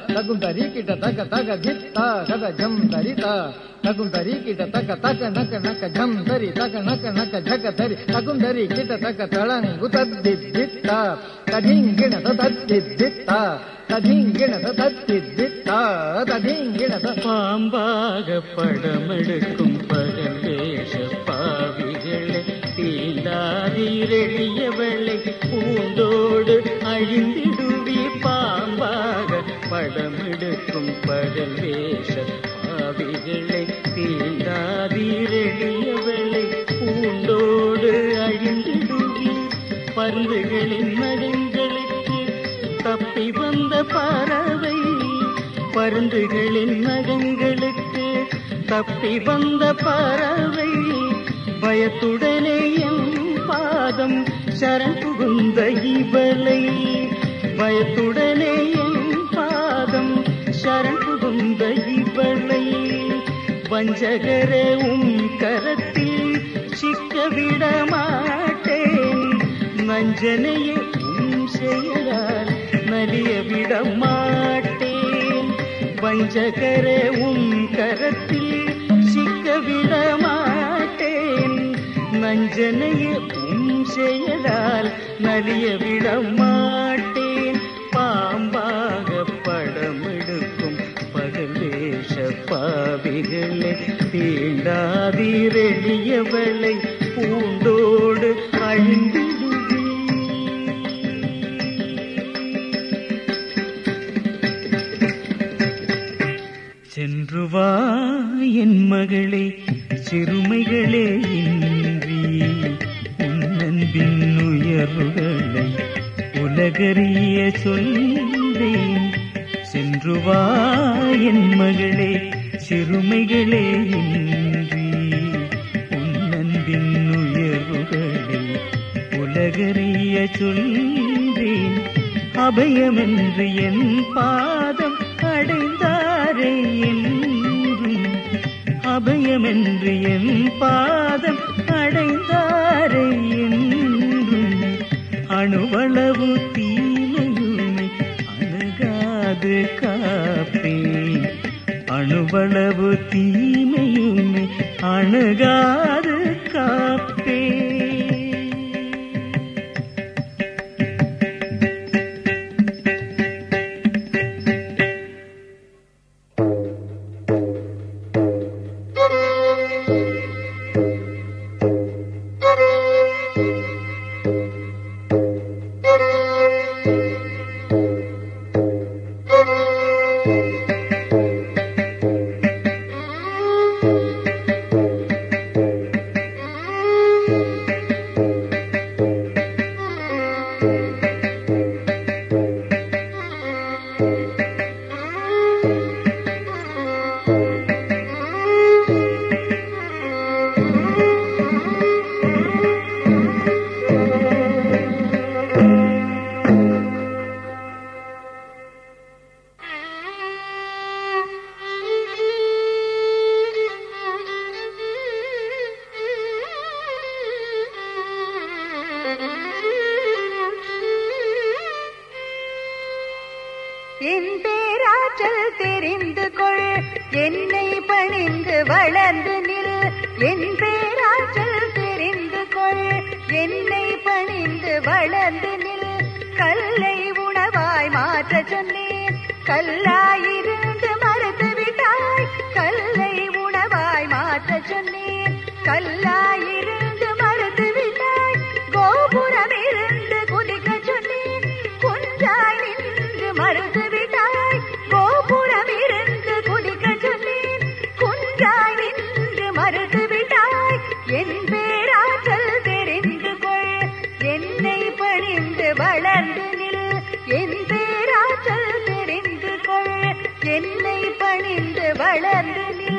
తగుం తరి కిట తక తక జిత్త కద జం తరిత తగుం తరి కిట తక తక నక నక జం తరి తక నక నక జక తరి తగుం తరి కిట తక తళంగు తద్దిద్దిత్త తధింగిణ తద్దిద్దిత్త తధింగిణ తద్దిద్దిత్త తధింగిణ பாம்பாக படமெடுக்கும் பகல் வேஷ பாவிகளை தீண்டாதீரெளியவளை பூண்டோடு அழிந்திடுவி பாம்பாக படமெடுக்கும் பகல் வேஷ பாவிகளை தீண்டாதீரெளியவளை பூண்டோடு அழிந்திடுவி பருந்துகளின் நகங்களுக்கு தப்பி வந்த பறவை பருந்துகளின் நகங்களுக்கு தப்பி வந்த பறவை பயத்துடனே என் பாதம் சரண் புகுந்த இவளை பயத்துடனே என் பாதம் சரண் புகுந்த இவளை வஞ்சகரே உம் கரத்தில் சிக்க விட மாட்டேன் நஞ்சனையே உம் செயலால் நலிய விட மாட்டேன் வஞ்சகரே உம் கரத்தில் சிக்க விட மாட்டேன் நஞ்சனையே உம் செயலால் நலிய விட மாட்டேன் பாம்பாக படமெடுக்கும் பகல் வேஷ பாவிகளை தீண்டாதீரெளியவளை பூண்டோடு அழிந்திடுவே சென்று வா என் மகளே சிறுமைகளே இன்றி உன்னன்பின் உயர்வுகளை உலகறிய சொல்வேன் சென்று வா என் மகளே சிறுமைகளே இன்றி உன்னன்பின் உயர்வுகளை உலகறிய சொல்வேன் அபயமென்று என் பாதம் அடைந்தாரே என்றும் அபயமென்று என் பாதம் அடைந்தாரே என்றும் அணுவளவு தீமையுமை அணுகாது காப்பே அணுவளவு தீமையுமை அணுகாது காப்பே என் பேராற்றல் தெரிந்து கொள் என்னை பணிந்து வளர்ந்து நில் என் பேராற்றல் தெரிந்து கொள் என்னை பணிந்து வளர்ந்து நில் கல்லை உணவாய் மாற்ற சொன்னேன் கல்லாயிருந்து மறுத்து விட்டாய் கல்லை உணவாய் மாற்ற சொன்னேன் கல்லாயிருந்து மறுத்து விட்டாய் கோபுரம் இருந்து குதிக்க சொன்னேன் குன்றாய் நின்று மறுத்து விட்டாய் கோபுரம் இருந்து குதிக்க சொன்னேன் குன்றாய் நின்று மறுத்து விட்டாய் என் பேராற்றல் தெரிந்து கொள் என்னை பணிந்து வளர்ந்து நில் என் பேராற்றல் தெரிந்து கொள் என்னை பணிந்து வளர்ந்து நில்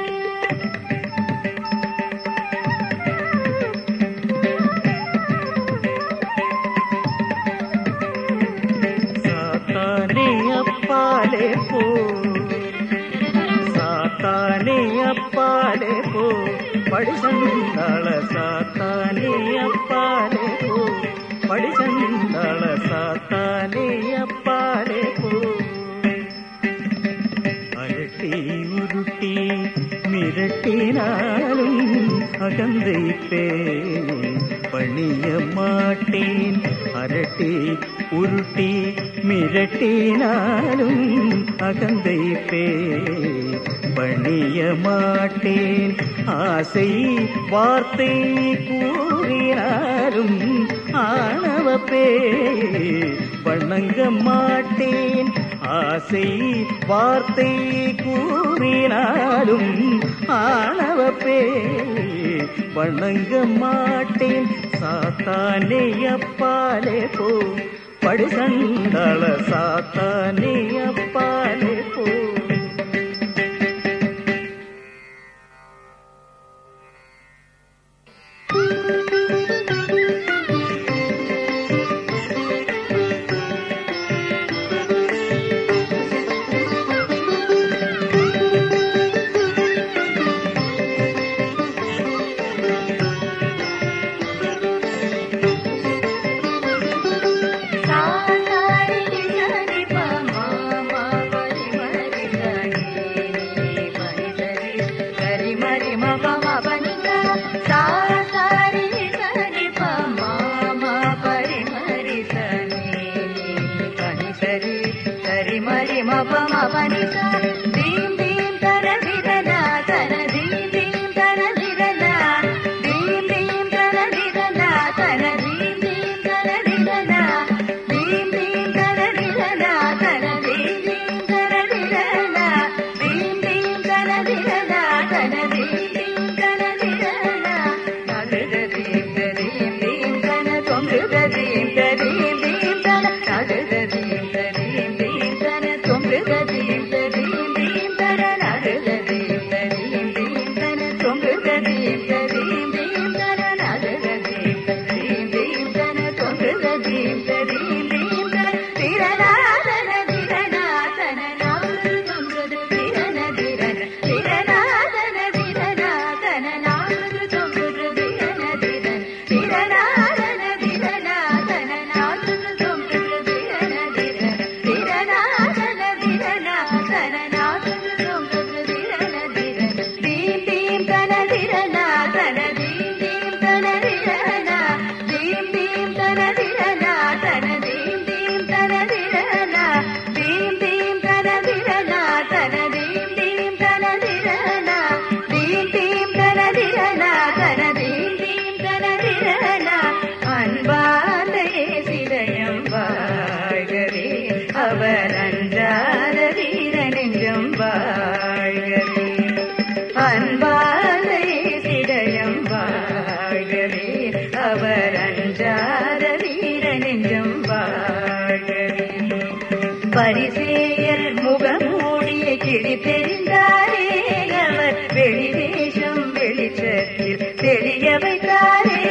சாத்தானே அப்பாலே போ சாத்தானே அப்பாலே போ படிசந்தாள சாத்தானே அப்பாலே போ படிசந்தாள சாத்தானே அப்பாலே போ மிரட்டினாலும் அகந்தை பேணி பணிய மாட்டேன் அரட்டி உருட்டி மிரட்டினாலும் அகந்தை பே பணிய மாட்டேன் ஆசை வார்த்தை கூறினாலும் ஆணவ பே வணங்க மாட்டேன் ஆசை வார்த்தை கூறினாலும் ஆணவ பே வணங்க மாட்டேன் சாத்தானே அப்பாலே போ படு சண்டாள சாத்தானே அப்பாலே போ Ding ding tana didana tana ding ding tana didana ding ding tana didana tana ding ding tana didana ding ding tana didana tana ding ding tana didana ding ding tana didana tana ding ding tana didana nagada ding ding ding tana tomrida ding ding ding tana nagada ding ding ding tana tomrida ding ding ding tana nagada ding ding ding tana tomrida ding ding ding tana nagada ding ding ding tana tomrida ding ding ding tana tirana tana tirana tana nagada tomrida tirana tirana tirana tana tirana tana nagada tomrida tirana tirana tirana tana tirana tana nagada tomrida tirana tirana tirana tana tirana tana nagada tomrida tirana tirana dim dim tana tirana tana dim dim tana tirana dim dim tana tirana tana dim dim tana tirana dim dim tana tirana tana dim dim tana tirana dim dim tana tirana tana dim dim tana tirana அன்பாதையே சிதயம் வாழ்கவே அவர் அன்றாத வீர நெஞ்சம் வாழ்கவே அன்பாதையே சிதயம் வாழ்கவே அவர் அன்றாத வீர நெஞ்சம் வாழ்கவே பரிசேயர் முகமூடிய கிளி தெரிந்தாரே அவர் வெளிவேஷம் வெளிச்சத்தில் தெளிய வைத்தாரே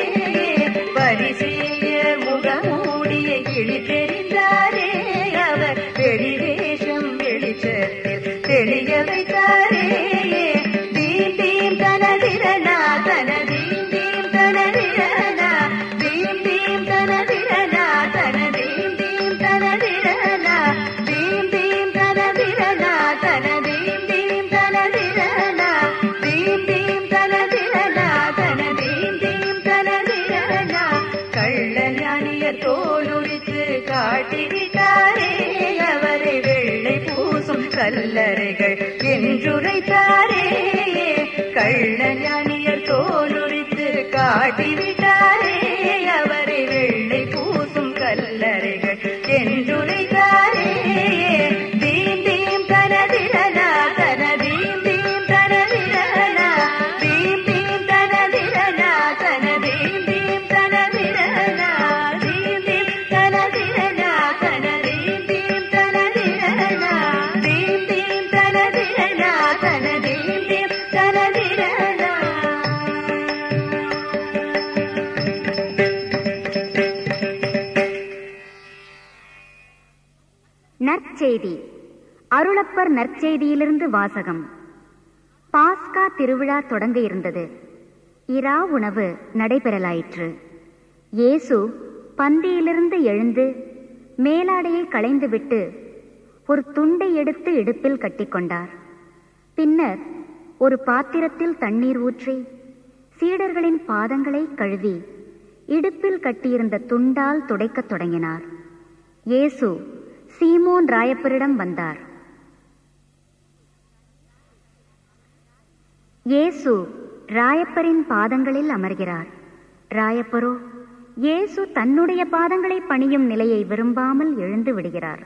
பரிசேயர் முகமூடிய கிளி தெரிந்தாரே அவர் வெளிவேஷம் வெளிச்சத்தில் தெளிய வைத்தாரே தீம் தீம் தனதிரனா தன தீம் தீம் தனதிரனா தீம் தீம் தனதிரனா தன தீம் தீம் தனதிரனா தீம் தீம் தனதிரனா தன தீம் தீம் தனதிரனா தீம் தீம் தனதிரனா தன தீம் தீம் தனதிரனா கள்ள ஞானிய தோலுரித்து காட்டிவிட்டாரே அவரை வெள்ளை பூசும் கல்லறைகள் என்றுரைத்தாரே கள்ள ஞானியர் தோலுரித்து காட்டிவிட்டாரே அவரை வெள்ளை பூசும் கல்லறைகள் என்றுரைத்தாரே தீம் தீம் தனதிரனா தன தீம் தீம் தனதிரனா தீம் தீம் தனதிரனா தன தீம் தீம் தனதிரனா தீம் தீம் தனதிரனா தன தீம் தீம் தனதிரனா தீம் தீம் தனதிரனா தன தீம் தீம் தனதிரனா நற்செய்தி அருளப்பர் நற்செய்தியிலிருந்து வாசகம் பாஸ்கா திருவிழா தொடங்க இருந்தது இரா உணவு நடைபெறலாயிற்று இயேசு பந்தியிலிருந்து எழுந்து மேலாடையை களைந்துவிட்டு ஒரு துண்டை எடுத்து இடுப்பில் கட்டிக்கொண்டார் பின்னர் ஒரு பாத்திரத்தில் தண்ணீர் ஊற்றி சீடர்களின் பாதங்களை கழுவி இடுப்பில் கட்டியிருந்த துண்டால் துடைக்கத் தொடங்கினார் இயேசு சீமோன் ராயப்பரிடம் வந்தார் இயேசு ராயப்பரின் பாதங்களில் அமர்கிறார் ராயப்பரோ இயேசு தன்னுடைய பாதங்களை பணியும் நிலையை விரும்பாமல் எழுந்து விடுகிறார்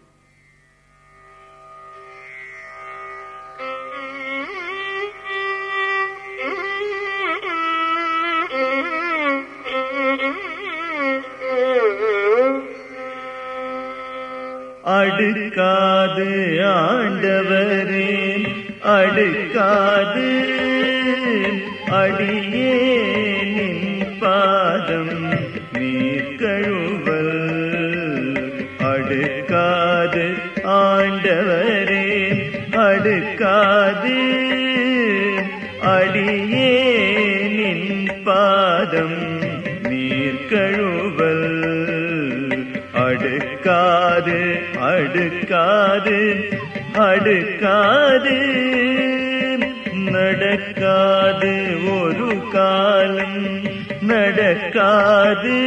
அடுக்காது ஆண்டவரே அடுக்காது அடியே நின் பாதம் நீர் கழுவல் அடுக்காது ஆண்டவரே அடுக்காது அடியே நின் பாதம் நீர் கழுவல் அடுக்காது அடுக்காது அடுக்காது நடக்காது ஒரு காலம் நடக்காது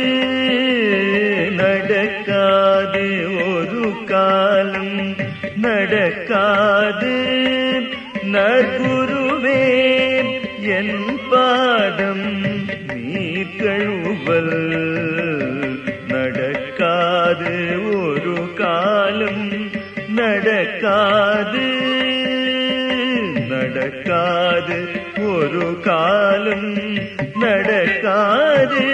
நடக்காது ஒரு காலம் நடக்காது நற்குருவே என் பாதம் நீ கழுவல் நடக்காது ஒரு காலம் நடக்காது நடக்காது ஒரு காலம் நடக்காது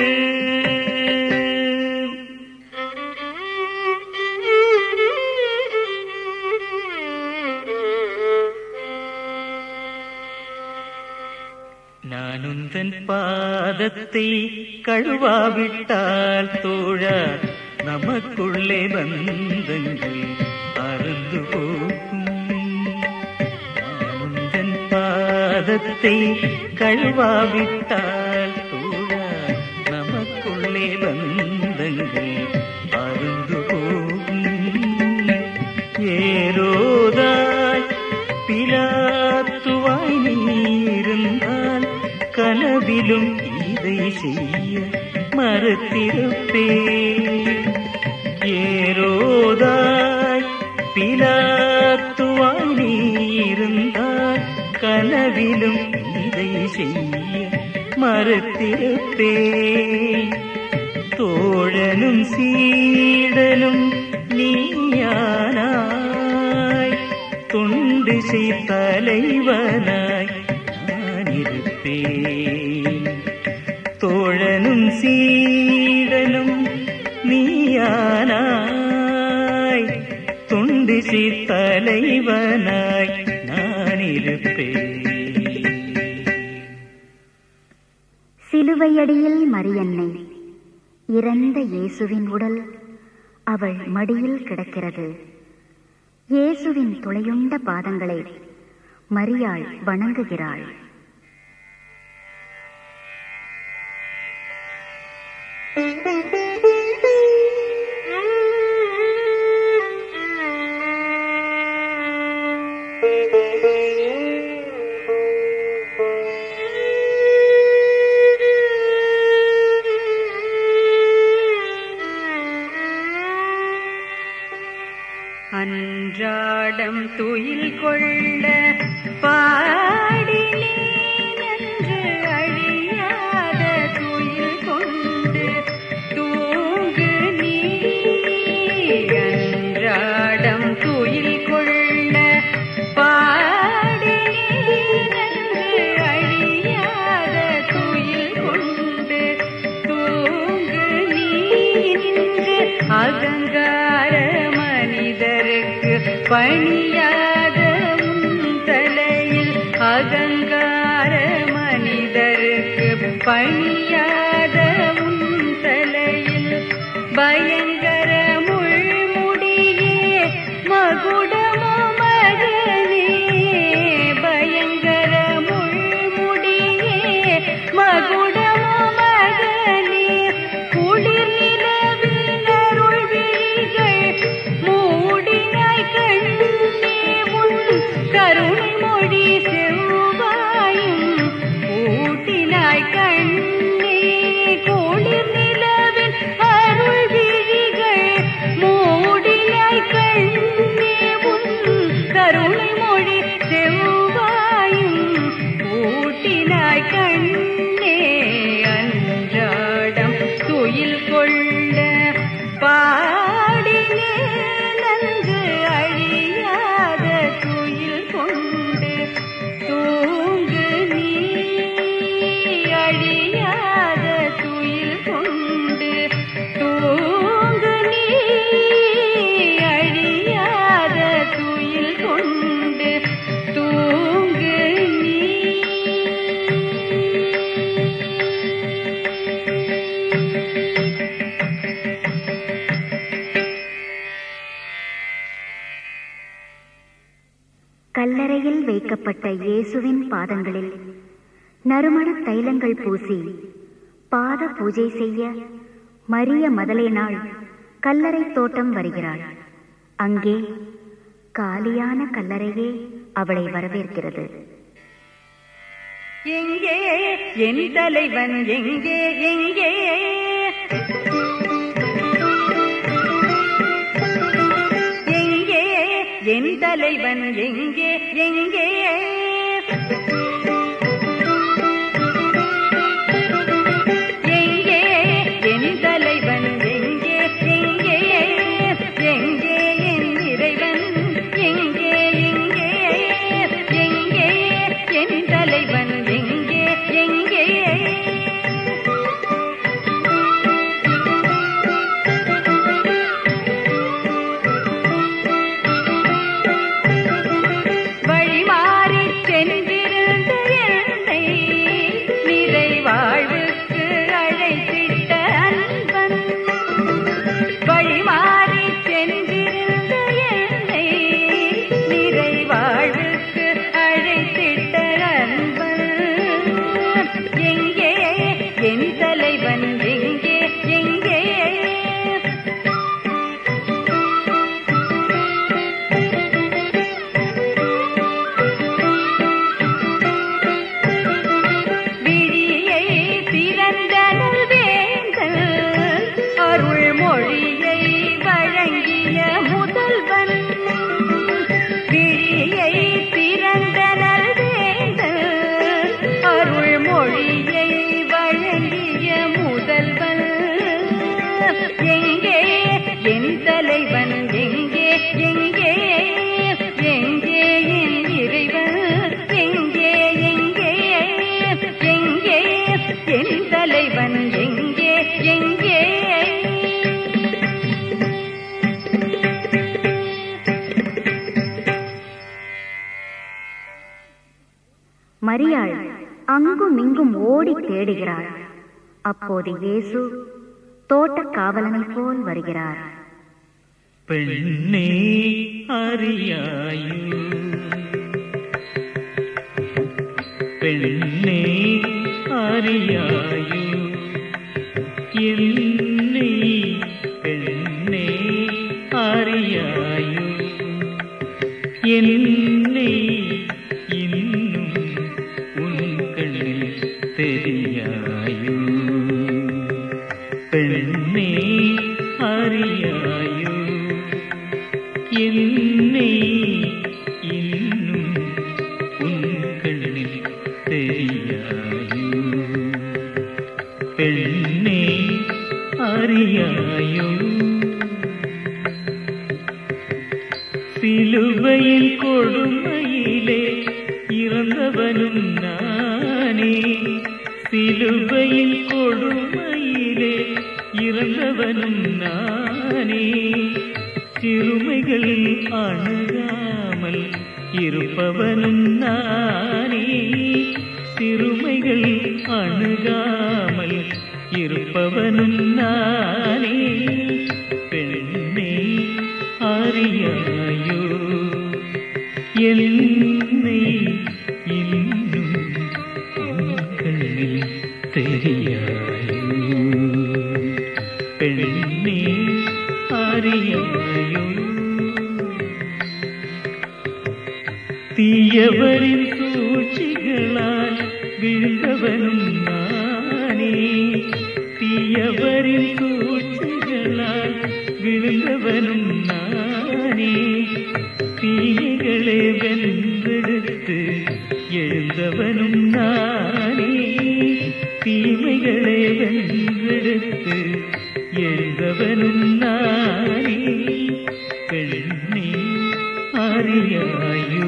நானுந்தன் பாதத்தை கழுவாவிட்டால் தோழா நமக்குள்ளே பந்தங்கள் அறந்து போகும் நானுந்தன் பாதத்தை கழுவாவிட்டால் தோழா நமக்குள்ளே பந்தங்கள் அருந்து போகும் ஏரோதாய் பிலாத்துவாய் நீ இருந்தால் கனவிலும் இதை செய்ய மறுத்திருப்பே ஏரோதாய் பிலாத்துவாய் நீ இருந்தால் கனவிலும் இதை செய்ய மறுத்திருப்பே தோழனும் சீடனும் நீயானாய் தொண்டு செய் தலைவனாய் நான் இருப்பேன் தோழனும் சீடனும் நீயானாய் தொண்டு செய் தலைவனாய் நான் இருப்பேன் சிலுவையடியில் மரியன்னை இறந்த இயேசுவின் உடல் அவள் மடியில் கிடக்கிறது இயேசுவின் துளையுண்ட பாதங்களை மரியாள் வணங்குகிறாள் அன்றாடம் துயில் கொள்ள பாடினேன் என்று அழியாத துயில் கொண்டு தூங்கு நீ அன்றாடம் துயில் கொள்ள பாடினேன் என்று அழியாத துயில் கொண்டு தூங்கு நீ நின்று அகங்கார மனிதருக்கு பணியாத உன் தலையில் அகங்கார மனிதருக்கு பணியாத உன் தலையில் பயங்கர முள்முடியே மகுடமோ மகனே பயங்கர முள்முடியே மகுடமோ மகனே குளிர் நிலவில் அருள் விழிகள் மூடினாய் கண்ணே உன் கருணை மொழி செவ்வாய் ஊட்டினாய் கண்ணே அன்றாடம் துயில் கொள்ள பாடினே நன்கு அழியாத துயில் கொண்டு தூங்கு நீ அழியாத துயில் கொண்டு தூங்கு நீ அழியாத துயில் கொண்டு தூங்கு நீ கல்லறையில் வைக்கப்பட்ட இயேசுவின் பாதங்களில் நறுமண தைலங்கள் பூசி பாத பூஜை செய்ய மரிய மதலேனாள் கல்லறை தோட்டம் வருகிறாள் அங்கே காலியான கல்லறையே அவளை வரவேற்கிறது எங்கே என் தலைவன் எங்கே எங்கே எங்கே என் தலைவன் எங்கே எங்கே எங்கே என் தலைவன் எங்கே எங்கே எங்கே என் இறைவன் எங்கே எங்கே எங்கே என் தலைவன் எங்கே எங்கே வழிமாறி சென்றிருந்த என்னை நிறை வாழ்வுக்கு அழைத்திட்ட அன்பன் வழிமாறி சென்றிருந்த என்னை நிறை வாழ்வுக்கு அழைத்திட்ட அன்பன் எங்கே என் தலைவன் எங்கே எங்கே விழியை திறந்தனல் வேந்தல் அருள் மொழியை வழங்கிய முதல்வன் விழியை திறந்தனல் வேந்தல் அருள் மொழியை வழங்கிய முதல்வன் எங்கே என் தலைவன் எங்கே எங்கே எங்கே என் இறைவன் எங்கே எங்கே எங்கே என் தலைவன் எங்கே எங்கே மரியாள் அங்கும் இங்கும் ஓடி தேடுகிறாள் அப்போது இயேசு தோட்டக் காவலனைப் போல் வருகிறார் பெண்ணே அறியாயு பெண்ணே அறியாயு என்னை பெண்ணே அறியாயு என்னை இன்னும் உன் கண்ணில் தெரியாயு பெண்ணே அறியாயோ என்னை இன்னும் உன் கண்ணில் தெரியாயோ பெண்ணே அறியாயோ சிலுவையில் கொடுமையிலே இறந்தவனும் நானே சிலுவையில் கொடுமையிலே இறந்தவனும் நானே சிறுமைகள் அணுகாமல் இருப்பவனும் நானே சிறுமைகள் அணுகாமல் இருப்பவனும் நானே பெண்ணே அறியாயோ என்னை இன்னும் உன் கண்ணில் தெரியாயோ பெண்ணே அறியாயோ தீயவரின் சூழ்ச்சிகளால் விழுந்தவனும் நானே தீயவரின் சூழ்ச்சிகளால் விழுந்தவனும் நானே தீமைகளை வென்றெடுத்து எழுந்த வென்றவனும் நானே தீமைகளை வென்றெடுத்து எழுந்தவனும் நானே பெண்ணே அறியாயோ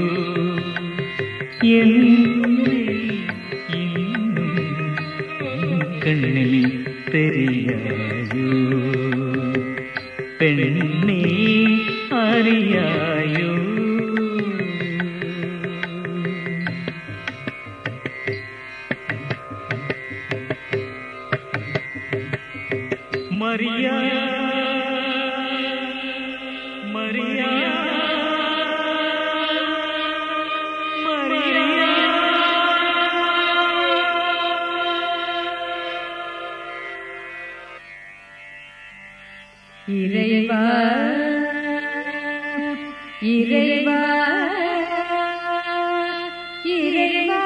என்னை இன்னும் உன் கண்ணில் தெரியாயோ பெண்ணே அறியாயோ மரியா மரியா மரியா இறைவா இறைவா இறைவா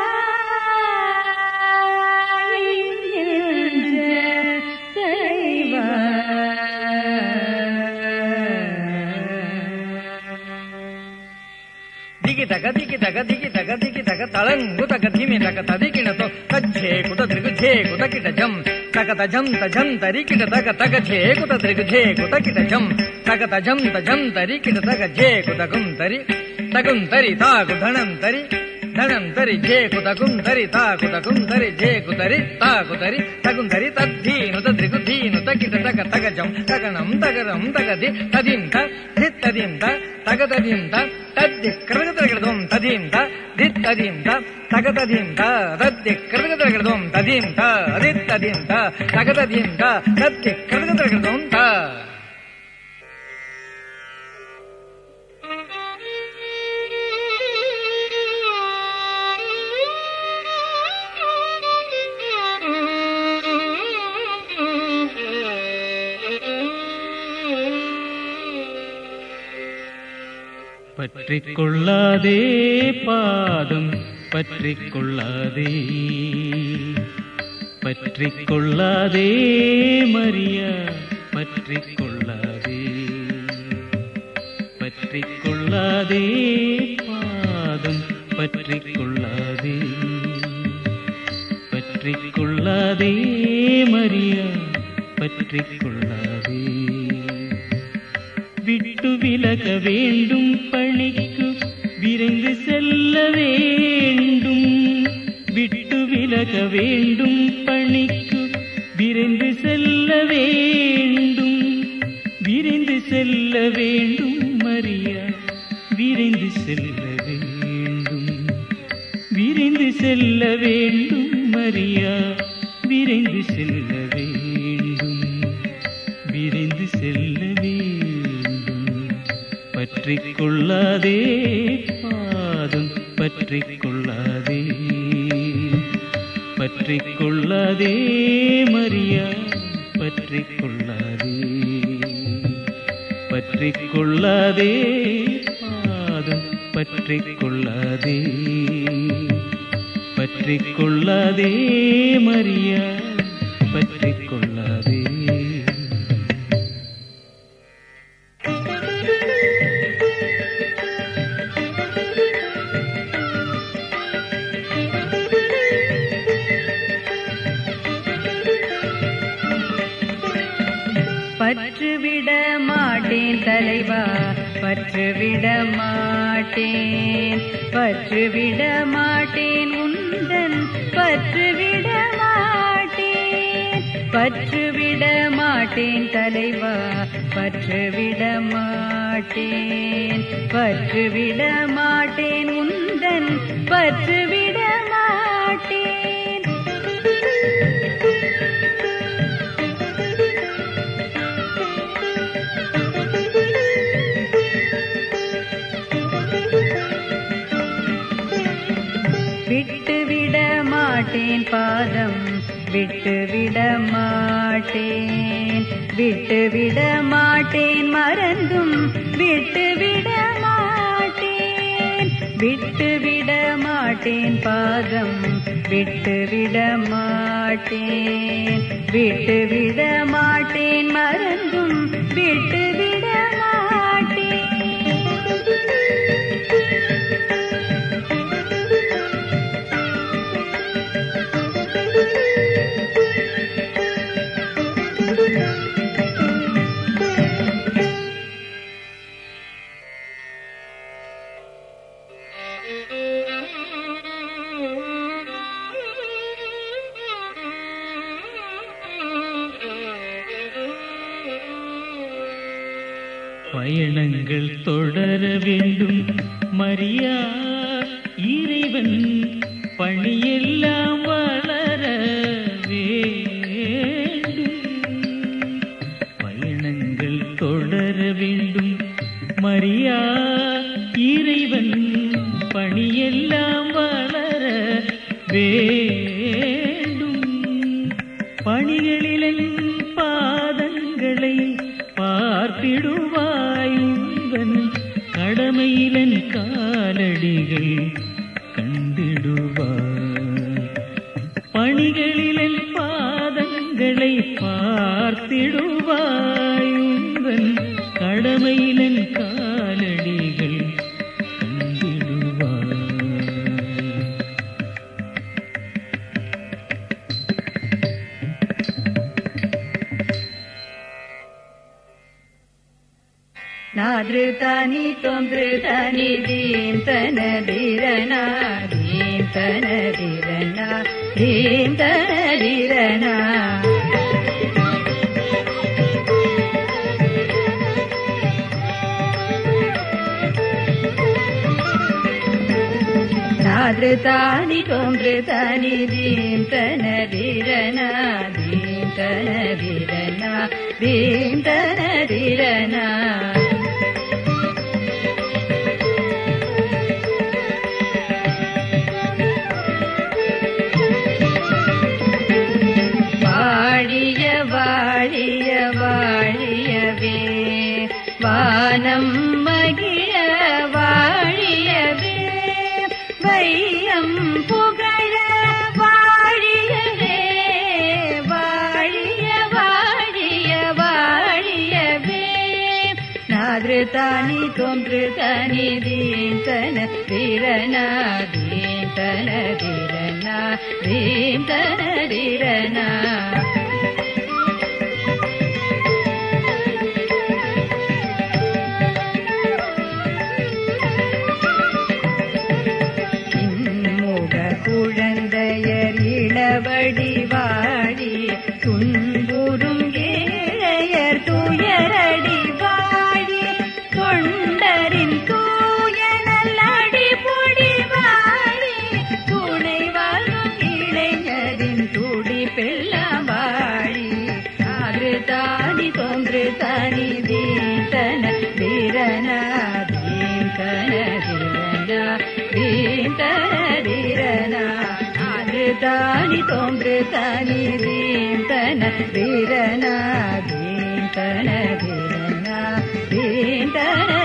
என்ற தலைவா ದಿಗಿ ತಗ ದಿಗಿ ತಗ ದಿಗಿ ತಗ ದಿಗಿ ತಗ ತಳಂಗು ತಗ ಧಿಮಿ ತಗ ತದಿಕಿಣ ತೊ ತಜ್ಜೆ ಕುತ ತ್ರಿಗು ಝೇ ಕುತ ಕಿಟ ಜಂ ತಗ ತಜಂ ತಜಂ ತರಿ ಕಿಟ ತಗ ತಗ ಝೇ ಕುತ ತ್ರಿಗು ಝೇ ಕುತ ಕಿಟ ಜಂ ತಗ ತಜಂ ತಜಂ ತರಿ ಕಿಟ ತಗ ಝೇ ಕುತ ಗುಂ ತರಿ ತಗುಂ ತರಿ ತಾಗು ಧಣಂ ತರಿ ಧಣಂ ತರಿ ಝೇ ಕುತ ಗುಂ ತರಿ ತಾಕು ತಗುಂ ತರಿ ಝೇ ಕುತರಿ ತಾಕು ತರಿ ತಗುಂ ತರಿ ತದ್ದೀನು ತದ್ರಿಗು ಧೀನು ತಕಿಟ ತಗ ತಗ ಜಂ ತಗಣಂ ತಗರಂ ತಗದಿ ತದಿಂ ತ ಧಿತ್ ತದಿಂ ತ ತಗ ತದಿಂ ತ ತದ್ದಿ ಕೃತಗತರಗಿಡದೋಂ ತದೀಂ ತ ಧಿತ್ ತದೀಂ ತ ತಗ ತದೀಂ ತ ತದ್ದಿ ಕೃತಗತರಗಿಡದೋಂ ತದೀಂ ತ ಅದಿತ್ ತದೀಂ ತ ತಗ ತದೀಂ ತ ತದ್ದಿ ಕೃತಗತರಗಿಡದೋಂ ತ பற்றிக் கொள்ளாதே பாதம் பற்றிக் கொள்ளாதே பற்றிக் கொள்ளாதே மரியா பற்றிக் கொள்ளாதே பற்றிக் கொள்ளாதே பாதம் பற்றிக் கொள்ளாதே பற்றிக் கொள்ளாதே மரியா பற்றிக் கொள்ளாதே விட்டு விலக வேண்டும் பணிக்கு விரைந்து செல்ல வேண்டும் விட்டு விலக வேண்டும் பணிக்கு விரைந்து செல்ல வேண்டும் விரைந்து செல்ல வேண்டும் மரியா விரைந்து செல்ல வேண்டும் விரைந்து செல்ல வேண்டும் மரியா விரைந்து செல்ல வேண்டும் விரைந்து செல்ல வேண்டும் பற்றிக் கொள்ளாதே பாதம் பற்றிக் கொள்ளாதே பற்றிக் கொள்ளாதே மரியா பற்றிக் கொள்ளாதே பற்றிக் கொள்ளாதே பாதம் பற்றிக் கொள்ளாதே பற்றிக் கொள்ளாதே மரியா பற்றிக் கொள்ளாதே பற்றுவிட மாட்டேன் தலைவா பற்றுவிட மாட்டேன் பற்றுவிட மாட்டேன் உந்தன் பற்றுவிட மாட்டேன் பற்றுவிட மாட்டேன் தலைவா பற்றுவிட மாட்டேன் பற்றுவிட மாட்டேன் உந்தன் பற்றுவிட மாட்டேன் விட்டுவிட மாட்டேன் பாதம் விட்டுவிட மாட்டேன் விட்டுவிட மாட்டேன் மறந்தும் விட்டுவிட மாட்டேன் விட்டுவிட மாட்டேன் பாதம் விட்டுவிட மாட்டேன் விட்டுவிட மாட்டேன் மறந்தும் விட்டுவிட மாட்டேன் பயணங்கள் தொடர வேண்டும் மரியா இறைவன் பணியெல்லாம் வளர வேண்டும் பயணங்கள் தொடர வேண்டும் மரியா இறைவன் பணியெல்லாம் வளர வேண்டும் பணிகளில் பாதங்களை பார்த்திடுவாயுந்தன் கடமையிலன் காலடிகள் கண்டிடுவாய் பணிகளில் பாதங்களை பார்த்திடுவாயுந்தன் கடமையிலன் காலடிகள் கண்டிடுவாய் नादृतानि त्वं धृतानि धीं तनधिरना धीं तनधिरना धीं तनधिरना नादृतानि त्वं धृतानि धीं तनधिरना धीं तनधिरना धीं तनधिरना வாழிய வாழிய வாழியவே வானம் மகிழ வாழியவே வையம் புகழ வாழியவே வாழிய வாழிய வாழியவே நாதிருத்தானி தோன்றுதானி தீந்தன திரனா தீந்தன திரனா தீந்தன திரனா இன்முக குழந்தையர் இளவடி வாடி துன்புறும் ஏழையர் துயரடி வாடி தொண்டரின் தூய நல்லடி பொடி வாடி துணை வரும் இளைஞரின் துடி பெல்லாம் வாழி ஆறு தாடி தோன்று தனி தீந்தன தீரனா தீந்தன தீரனா தீந்தன தீரனா ஆறு தாடி தோன்று தனி தீந்தன தீரனா தீந்தன தீரனா தீந்தன